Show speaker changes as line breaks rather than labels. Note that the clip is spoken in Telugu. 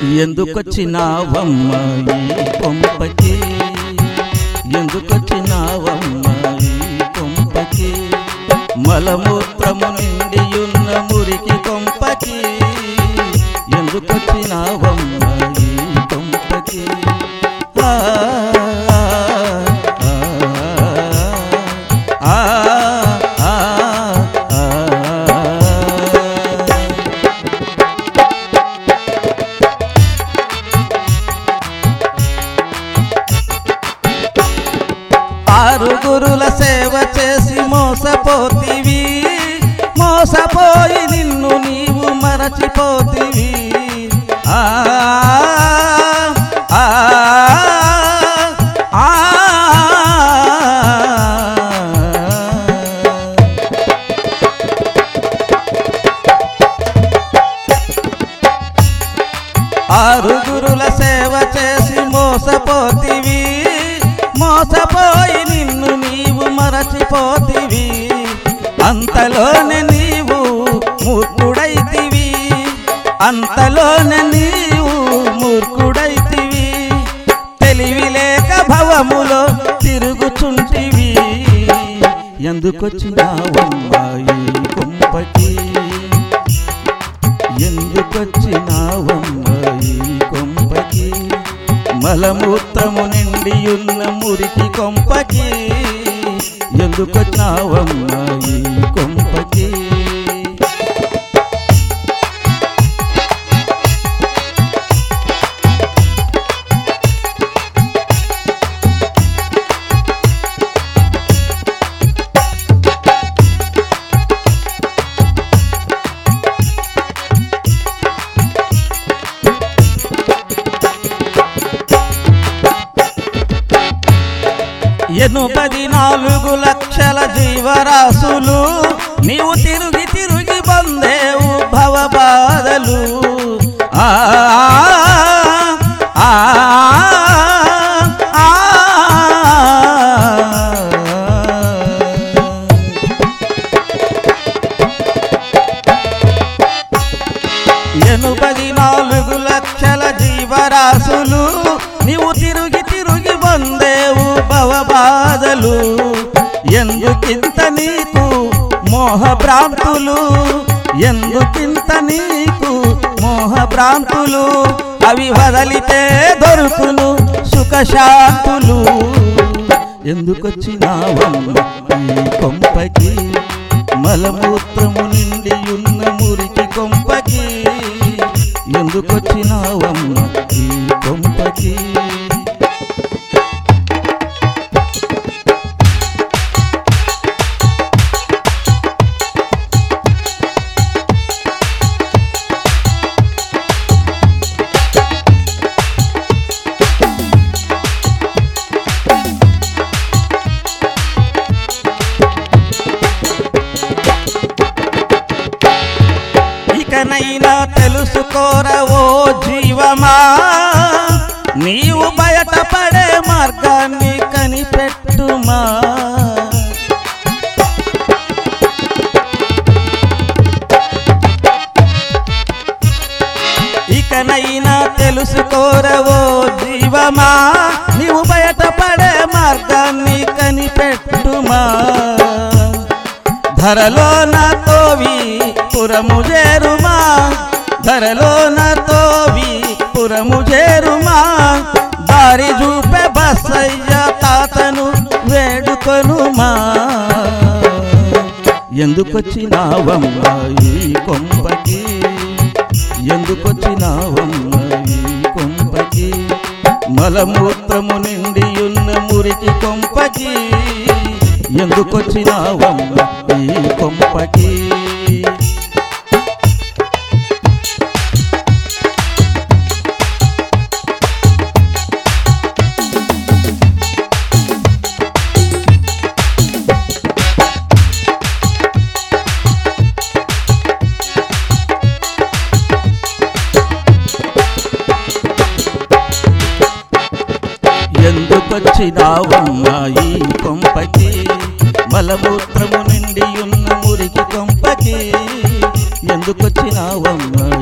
ఎందుకొచ్చినావమ్మ ఈ కొంపకి ఎందుకొచ్చినావమ్మ ఈ కొంపకి మలమూత్రము నిండియున్న మురికి కొంపకి ఎందుకొచ్చినావమ్మ ఈ కొంపకి ఆ, ఆ, ఆ, ఆ, ఆ, ఆ. ఆరుగురుల సేవ చేసి మోసపోతివి మోసపోయి నిన్ను నీవు మరచిపోతివి ఆ ఆ, ఆ, ఆరుగురుల సేవ చేసి మోసపోతివి మోసపోయి నిన్ను నీవు మరచిపోతివి అంతలోనే నీవు మూర్ఖుడైతివి అంతలోనే నీవు మూర్ఖుడైతివి తెలివి లేక భవములో తిరుగుచుంటివి ఎందుకొచ్చినావమ్మాయి కొంపకి ఎందుకొచ్చినావమ్మాయి కొంపకి మలమూత్రము నిండియున్న మురికి కొంపకి ఎందుకొచ్చినావమ్మాయి కొంపకి ఎనుపది నాలుగు లక్షల జీవరాశులు నీవు తిరిగి తిరిగి బందేవు భవబాధలు ఆ ఆ, ఆ, ఆ. ఎనుపది నాలుగు లక్షల జీవరాశులు నీవు తిరిగి తిరిగి పొందేవు భవబాధలు ఎందుకింత నీకు మోహ భ్రాంతులు ఎందుకింత నీకు మోహ భ్రాంతులు అవి వదలితే దొరుకును సుఖశాంతులు ఎందుకొచ్చినావమ్మ ఈ కొంపకి మలమూత్రము నిండి ఉన్న మురికి కొంపకి ఎందుకొచ్చినావమ్మ ఈ కొంపకి ఇకనైనా తెలుసుకోరవో జీవమా నీవు బయటపడే మార్గాన్ని కనిపెట్టుమా ఇకనైనా తెలుసుకోరవో జీవమా నీవు బయటపడే మార్గాన్ని కనిపెట్టుమా ధరలో తోవి పురము చేరుమా ధరలో తోవి పురము చేరుమా దారి చూపే బస్సయ్య తాతను వేడుకొనుమా ఎందుకొచ్చినావమ్మ ఈ కొంపకి ఎందుకొచ్చినావమ్మ ఈ కొంపకి మలమూత్రము నిండి ఉన్న మురికి కొంపకి ఎందుకొచ్చినావమ్మ ఈ కొంపకి ఎందుకొచ్చినావమ్మ ఈ కొంపకి మలమూత్రము నిండి ఉన్న మురికి కొంపకి ఎందుకొచ్చినావమ్మ